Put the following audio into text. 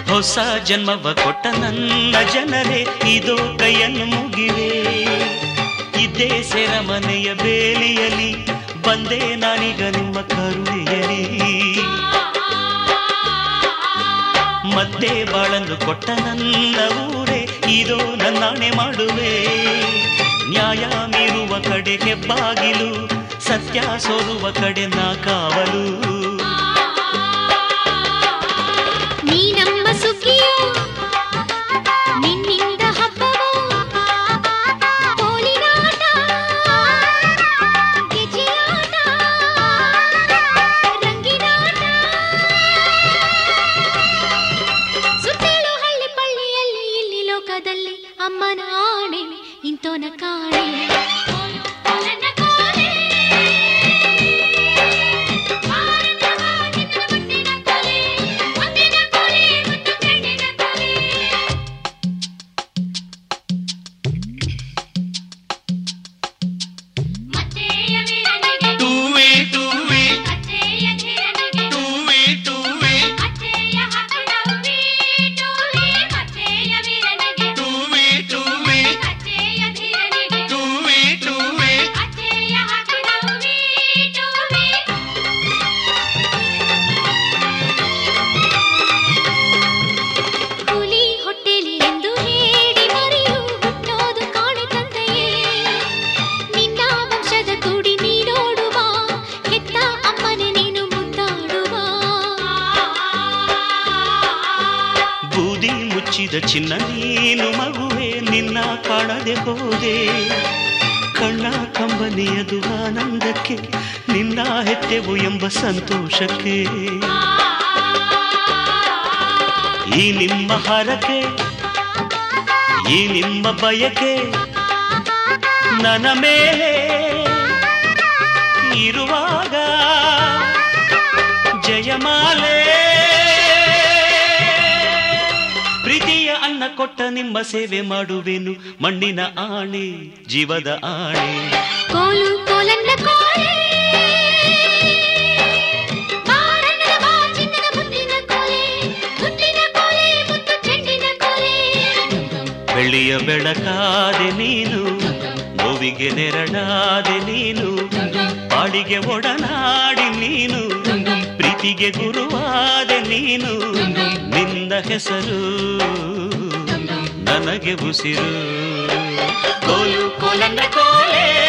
ಹೊಸ ಜನ್ಮವ ಕೊಟ್ಟ ನನ್ನ ಜನರೇ ಇದೋ ಕೈಯನ್ನು ಮುಗಿವೆ ಇದ್ದೇ ಸೆರ ಮನೆಯ ಬೇಲಿಯಲಿ ಬಂದೆ ನಾನೀಗ ನಿಮ್ಮ ಕರುಣೆಯಲಿ ಮತ್ತೆ ಬಾಳನ್ನು ಕೊಟ್ಟ ನನ್ನ ಊರೇ ಇದೋ ನನ್ನಾಣೆ ಮಾಡುವೆ ನ್ಯಾಯ ಮೀರುವ ಕಡೆ ಹೆಬ್ಬಾಗಿಲು ಸತ್ಯ ಸೋರುವ ಕಡೆ ನಾ ಕಾವಲು ನೀ ನಮ್ಮ ಸುಗ್ಗಿಯೋ ನಿನ್ನಿಂದ ಹಬ್ಬವೋ ಕೋಲಿನಾಟ ಗೆಜ್ಜೆಯಾಟ ರಂಗಿನಾಟ ಸುತ್ತೇಳು ಹಳ್ಳಿ ಪಳ್ಳಿಯಲ್ಲಿ ಇಲ್ಲಿ ಲೋಕದಲ್ಲಿ ಅಮ್ಮನ ಆಣೆ ಇಂತೋನ ಕಾಣೆ ನನ್ನ ಕಾಣೆ ಟೂವೆ ಟೂವೆ ಟೂವೆ ಟೂವೆ ಟೂವೆ ಟೂವೆ ಟೂವೆ ಟೂವೆ ಹುಲಿ ಹೊಟ್ಟೆಲಿ ಎಂದು ಹೇಳಿ ಮರೆಯು ಹುಟ್ಟೋದು ಕಾಣೆ ತಂದೆಯೇ ನಿನ್ನ ವಂಶದ ಕುಡಿ ನೀನೋಡುವ ಹೆತ್ತ ಅಮ್ಮನೆ ನೀನು ಮುದ್ದಾಡುವ ಬೂದಿ ಮುಚ್ಚಿದ ಚಿನ್ನ ನೀನು ಮಗುವೆ ನಿನ್ನ ಕಾಣದೆ ಹೋದೆ ಕಣ್ಣ ಕಂಬನಿಯದು ಆನಂದಕ್ಕೆ ನಿನ್ನ ಹೆತ್ತೆವು ಎಂಬ ಸಂತೋಷಕ್ಕೆ ಈ ನಿಮ್ಮ ಹರಕೆ ಈ ನಿಮ್ಮ ಬಯಕೆ ನನ್ನ ಮೇಲೆ ಇರುವಾಗ ಜಯಮಾಲೆ ಪ್ರೀತಿಯ ಅನ್ನ ಕೊಟ್ಟ ನಿಮ್ಮ ಸೇವೆ ಮಾಡುವೆನು ಮಣ್ಣಿನ ಆಣೆ ಜೀವದ ಆಣೆ ಕೋಲು ಕೋಲನ್ನ ಕೋಲೆ ಬಾರಣ್ಣನ ಬಾ ಚಿನ್ನದ ಮುತ್ತಿನ ಕೋಲೆ ಮುತ್ತಿನ ಕೋಲೆ ಮುತ್ತು ಚೆಂಡಿನ ಕೋಲೆ ಬೆಳ್ಳಿಯ ಬೆಳಕಾದೆ ನೀನು ನೋವಿಗೆ ನೆರಳಾದೆ ನೀನು ಬಾಳಿಗೆ ಒಡನಾಡಿ ನೀನು ಪ್ರೀತಿಗೆ ಗುರುವಾದೆ ನೀನು ನಿನ್ನ ಹೆಸರು ನನಗೆ ಉಸಿರು ಕೋಲು ಕೋಲನ್ನ ಕೋಲೆ